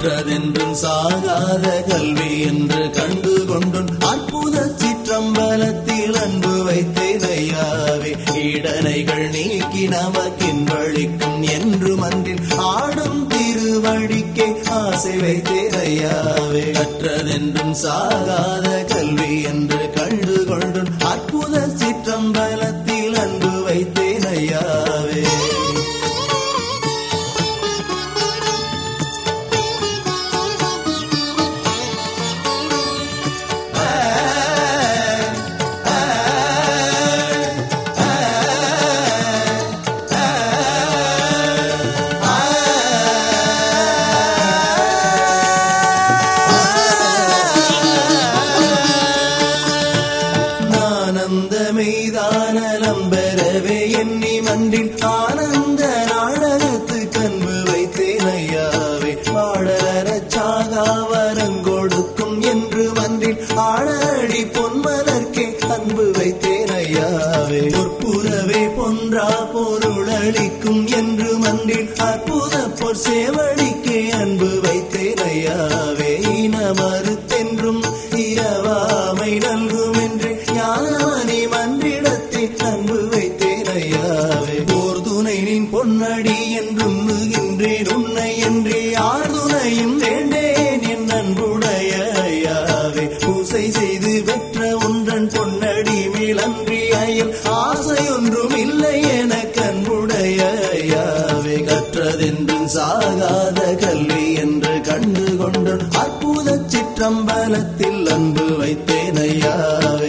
கற்றதென்றும் சாகாத கல்வி என்று கண்டு கொண்டும் அற்புத சிற்றம்பலத்தில் அன்பு வைத்தேன் ஐயாவே இடனைகள் நீக்கி நமக்கின் வழிக்கும் என்று மன்றில் ஆடும் திருவடிக்கே ஆசை வைத்தேன் ஐயாவே கற்றதென்றும் சாகாத கல்வி என்று கண்டு கொண்டும் அற்புத சிற்றம்பலத்தில் அன்பு வைத்தேன் ஐயாவே ஆனந்த மெய்தான நம்பரவே எண்ணி மன்றில் ஆனந்த நாடகத்து கண்பு வைத்தேன் ஐயாவே பாடலர சாகாவரங்கொடுக்கும் என்று மன்றில் ஆடடி பொன்மலர்க்கே அன்பு வைத்தேன் ஐயாவே பொற்புறவே பொன்றா பொருளளிக்கும் என்று மன்றில் அற்புத பொற் சேவடிக்கே அன்பு வைத்தேன் ஐயாவே இன மறுத்தென்றும் இரவாமை நல்கும் என்று ஞானமணி மன்றிடத்தை அன்பு வைத்தேன் ஐயாவே போர் துணை நின் பொன்னடி என்றும் நுகின்றேன் உன்னை என்று யார் துணையும் வேண்டேன் என் அன்புடைய ஐயாவே பூசை செய்து பெற்ற ஒன்றன் பொன்னடி மேலன்றி அயல் ஆசை ஒன்றும் இல்லை என கண்புடைய ஐயாவே கற்றதென்றும் சாகாத கல்வி என்று கண்டு கொண்டு அற்புத சிற்றம்பலத்தில் அன்பு வைத்தேன் ஐயாவே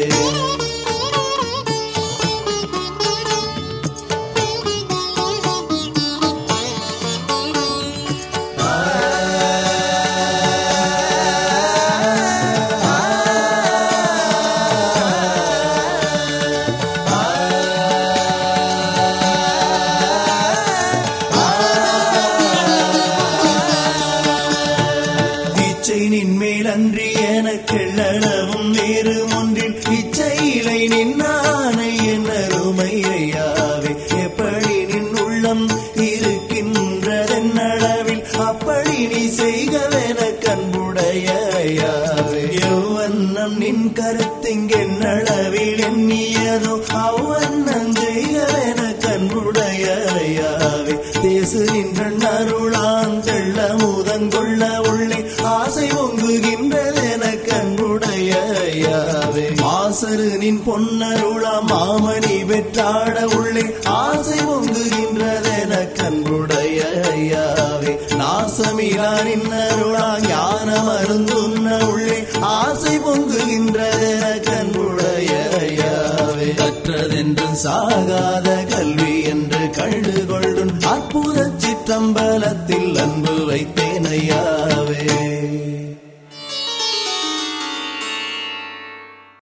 இச்சை நின்மேல் அன்றி எனக்கெள்ளளவும் வேறு ஒன்றில் இச்சையிலை நின்னானை என்னருமை ஐயாவே எப்படி நின் உள்ளம் இருக்கின்றதென்னளவில் அப்படி நீ செய்கவென கண்புடைய ஐயாவே எவ்வண்ணம் நின் கருத்திங்கென்னளவில் எண்ணியதோ அவ்வண்ணம் செய்கவென கண்புடைய ஐயாவே தேசு நின்ற அருளான் தெள்ள முதங்கொள்ள உள்ளே ஆசை பொங்குகின்றதென கண்புடைய ஐயாவே மாசரு நின் பொன்னருளா மாமணி பெற்றாட உள்ளே ஆசை பொங்குகின்றதென கண்புடைய ஐயாவே நாசமிலா நின் அருளா ஞான மருந்துண்ண உள்ளே ஆசை பொங்குகின்றதென கண்புடைய ஐயாவே கற்றதென்றும் சாகாத கல்வி என்று கண்டு கொள்ளும் அற்புத சிற்றம்பலத்தில் அன்பு வைத்தேன் ஐயாவே